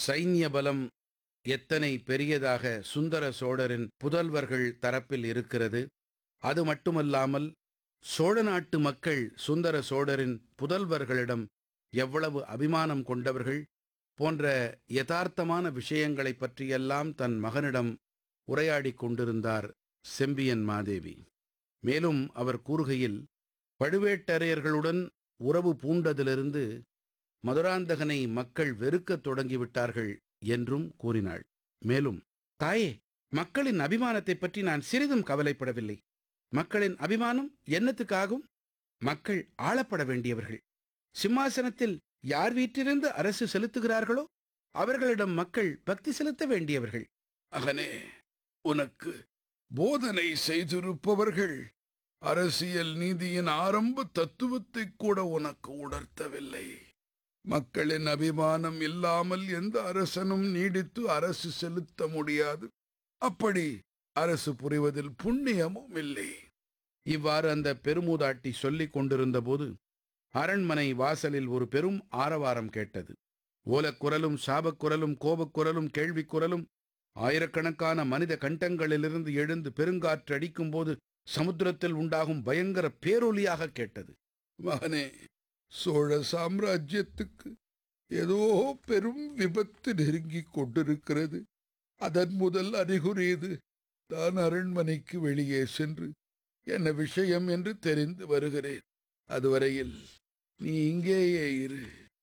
சைன்ய பலம் எத்தனை பெரியதாக சுந்தர சோழரின் புதல்வர்கள் தரப்பில் இருக்கிறது அது மட்டுமல்லாமல் சோழ நாட்டு மக்கள் சுந்தர சோழரின் புதல்வர்களிடம் எவ்வளவு அபிமானம் கொண்டவர்கள் போன்ற யதார்த்தமான விஷயங்களைப் பற்றியெல்லாம் தன் மகனிடம் உரையாடிக் கொண்டிருந்தார் செம்பியன் மாதேவி மேலும் அவர் கூறுகையில் பழுவேட்டரையர்களுடன் உறவு பூண்டதிலிருந்து மதுராந்தகனை மக்கள் வெறுக்கத் தொடங்கிவிட்டார்கள் என்றும் கூறினாள் மேலும் தாயே மக்களின் அபிமானத்தைப் பற்றி நான் சிறிதும் கவலைப்படவில்லை மக்களின் அபிமானம் என்னத்துக்காகும் மக்கள் ஆளப்பட வேண்டியவர்கள் சிம்மாசனத்தில் யார் வீற்றிருந்து அரசு செலுத்துகிறார்களோ அவர்களிடம் மக்கள் பக்தி செலுத்த வேண்டியவர்கள் மகனே உனக்கு போதனை செய்திருப்பவர்கள் அரசியல் நீதியின் ஆரம்ப தத்துவத்தை கூட உனக்கு உணர்த்தவில்லை மக்களின் அபிமானம் இல்லாமல் எந்த அரசனும் நீடித்து அரசு செலுத்த முடியாது அப்படி அரசு புரிவதில் புண்ணியமும் இல்லை இவ்வாறு அந்த பெருமூதாட்டி சொல்லிக் கொண்டிருந்தபோது அரண்மனை வாசலில் ஒரு பெரும் ஆரவாரம் கேட்டது ஓலக்குரலும் சாபக்குரலும் கோபக்குரலும் கேள்விக்குரலும் ஆயிரக்கணக்கான மனித கண்டங்களிலிருந்து எழுந்து பெருங்காற்று அடிக்கும்போது சமுத்திரத்தில் உண்டாகும் பயங்கர பேரொலியாக கேட்டது மகனே சோழ சாம்ராஜ்யத்துக்கு ஏதோ பெரும் விபத்து நெருங்கிக் கொண்டிருக்கிறது அதன் முதல் அறிகுறி இது தான் அரண்மனைக்கு வெளியே சென்று என்ன விஷயம் என்று தெரிந்து வருகிறேன் அதுவரையில் நீ இங்கேயே இரு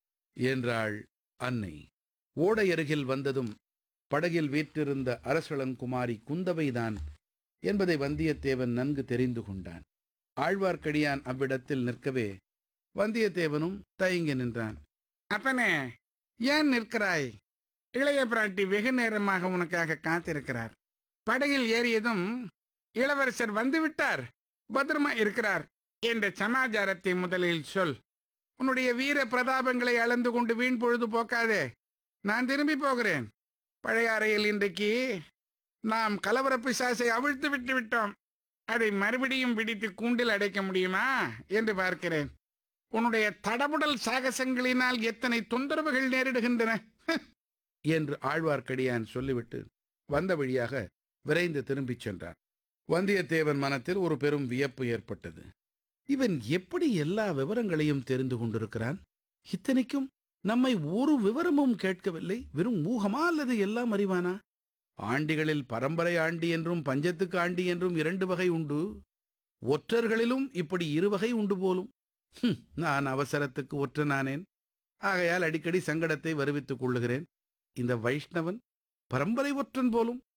என்றாள் அன்னை ஓடை அருகில் வந்ததும் படகில் வீற்றிருந்த அரசளங்குமாரி குந்தவைதான் என்பதை வந்தியத்தேவன் நன்கு தெரிந்து கொண்டான் ஆழ்வார்க்கடியான் அவ்விடத்தில் நிற்கவே வந்தியத்தேவனும் தயங்கி நின்றான் அப்பனே ஏன் நிற்கிறாய் இளைய பிராட்டி வெகு நேரமாக உனக்காக காத்திருக்கிறார் படகில் ஏறியதும் இளவரசர் வந்துவிட்டார் பத்திரமா இருக்கிறார் என்ற சமாச்சாரத்தை முதலில் சொல் உன்னுடைய வீர பிரதாபங்களை அளந்து கொண்டு வீண் பொழுது போக்காதே நான் திரும்பி போகிறேன் பழைய அறையில் இன்றைக்கு நாம் கலவர பிசாசை அவிழ்த்து விட்டு விட்டோம் அதை மறுபடியும் பிடித்து கூண்டில் அடைக்க முடியுமா என்று பார்க்கிறேன் உன்னுடைய தடபுடல் சாகசங்களினால் எத்தனை தொந்தரவுகள் நேரிடுகின்றன என்று ஆழ்வார்க்கடியான் சொல்லிவிட்டு வந்த வழியாக விரைந்து திரும்பிச் சென்றான் வந்தியத்தேவன் மனத்தில் ஒரு பெரும் வியப்பு ஏற்பட்டது இவன் எப்படி எல்லா விவரங்களையும் தெரிந்து கொண்டிருக்கிறான் இத்தனைக்கும் நம்மை ஒரு விவரமும் கேட்கவில்லை வெறும் ஊகமா அல்லது எல்லாம் அறிவானா ஆண்டிகளில் பரம்பரை ஆண்டி என்றும் பஞ்சத்துக்கு ஆண்டி என்றும் இரண்டு வகை உண்டு ஒற்றர்களிலும் இப்படி இரு வகை உண்டு போலும் ஹும், நான் அவசரத்துக்கு ஒற்றனானேன் ஆகையால் அடிக்கடி சங்கடத்தை வருவித்துக் கொள்ளுகிறேன் இந்த வைஷ்ணவன் பரம்பரை ஒற்றன் போலும்